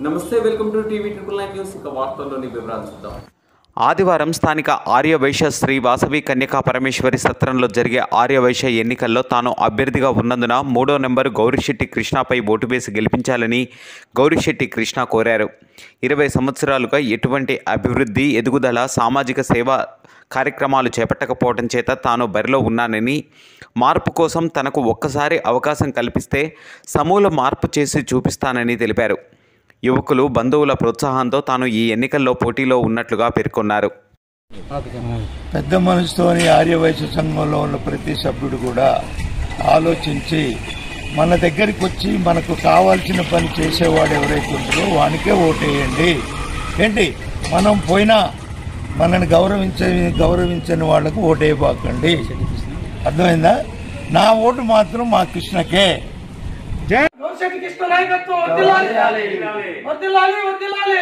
నమస్తే welcome to TV triple nine news ఇక వార్తల్లోని వివరాలు చూద్దాం ఆదివారం స్థానిక ఆర్యవైశ్య శ్రీ వాసవి కన్యకా పరమేశ్వరి సత్రంలో జరిగే ఆర్యవైశ్య ఎన్నికల్లో తాను అభ్యర్థిగా ఉన్నందున మూడో నెంబరు గౌరిశెట్టి కృష్ణపై ఓటు వేసి గెలిపించాలని గౌరిశెట్టి కృష్ణ కోరారు ఇరవై సంవత్సరాలుగా ఎటువంటి అభివృద్ధి ఎదుగుదల సామాజిక సేవ కార్యక్రమాలు చేపట్టకపోవడం చేత తాను బరిలో ఉన్నానని మార్పు కోసం తనకు ఒక్కసారి అవకాశం కల్పిస్తే సమూల మార్పు చేసి చూపిస్తానని తెలిపారు యువకులు బంధువుల ప్రోత్సాహంతో తాను ఈ ఎన్నికల్లో పోటీలో ఉన్నట్లుగా పేర్కొన్నారు పెద్ద మనసుతోని ఆర్యవైశ్య సంఘంలో ఉన్న ప్రతి సభ్యుడు కూడా ఆలోచించి మన దగ్గరికి వచ్చి మనకు కావాల్సిన పని చేసేవాడు ఎవరైతే ఉంటారో వానికే ఓటేయండి ఏంటి మనం పోయినా మనని గౌరవించే గౌరవించని వాళ్ళకు ఓటేయబాకండి అర్థమైందా నా ఓటు మాత్రం మా కృష్ణకే గౌశెట్టి కృష్ణ నాయకత్వం వర్ధిల్లాలి వర్ధిల్లాలి వర్ధిల్లాలి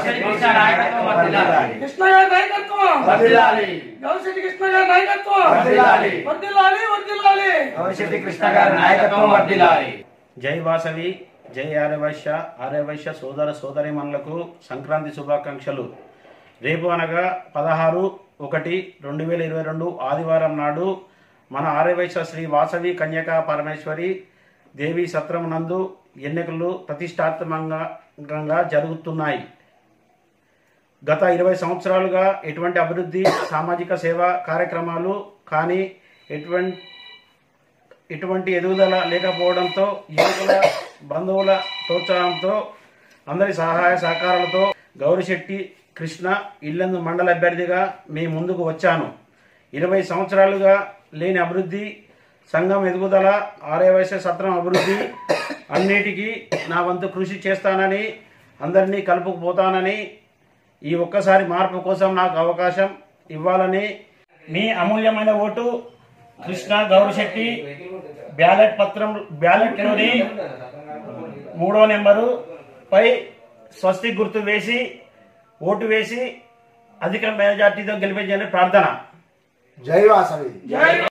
కృష్ణ గారి నాయకత్వం గౌశెట్టి కృష్ణ గారి నాయకత్వం వర్ధిల్లాలి వర్ధిల్లాలి భవిష్యత్తు కృష్ణ గారి నాయకత్వం వర్ధిల్లాలి జై వాసవి జై ఆర్యవైశ్య ఆర్యవైశ్య సోదర సోదరిమణులకు సంక్రాంతి శుభాకాంక్షలు రేపు అనగా పదహారు ఒకటి రెండు వేల ఇరవై రెండు ఆదివారం నాడు మన ఆర్యవైశ్య శ్రీ వాసవి కన్యకా పరమేశ్వరి దేవి సత్రం నందు ఎన్నికలు ప్రతిష్టాత్మకంగా జరుగుతున్నాయి గత ఇరవై సంవత్సరాలుగా ఎటువంటి అభివృద్ధి సామాజిక సేవా కార్యక్రమాలు కానీ ఎటువంటి ఎటువంటి ఎదుగుదల లేకపోవడంతో యువకుల బంధువుల ప్రోత్సాహంతో అందరి సహాయ సహకారాలతో గౌరిశెట్టి కృష్ణ ఇల్లందు మండల అభ్యర్థిగా మీ ముందుకు వచ్చాను ఇరవై సంవత్సరాలుగా లేని అభివృద్ధి సంఘం ఎదుగుదల ఆర్యవైశ్య సత్రం అభివృద్ధి అన్నిటికీ నా వంతు కృషి చేస్తానని అందరినీ కలుపుకుపోతానని ఈ ఒక్కసారి మార్పు కోసం నాకు అవకాశం ఇవ్వాలని మీ అమూల్యమైన ఓటు కృష్ణ గౌరిశెట్టి బ్యాలెట్ పత్రం బ్యాలెట్లోని మూడో నెంబరు పై స్వస్తి గుర్తు వేసి ఓటు వేసి అధిక మెజార్టీతో గెలిపించాలని ప్రార్థన జై వాసవి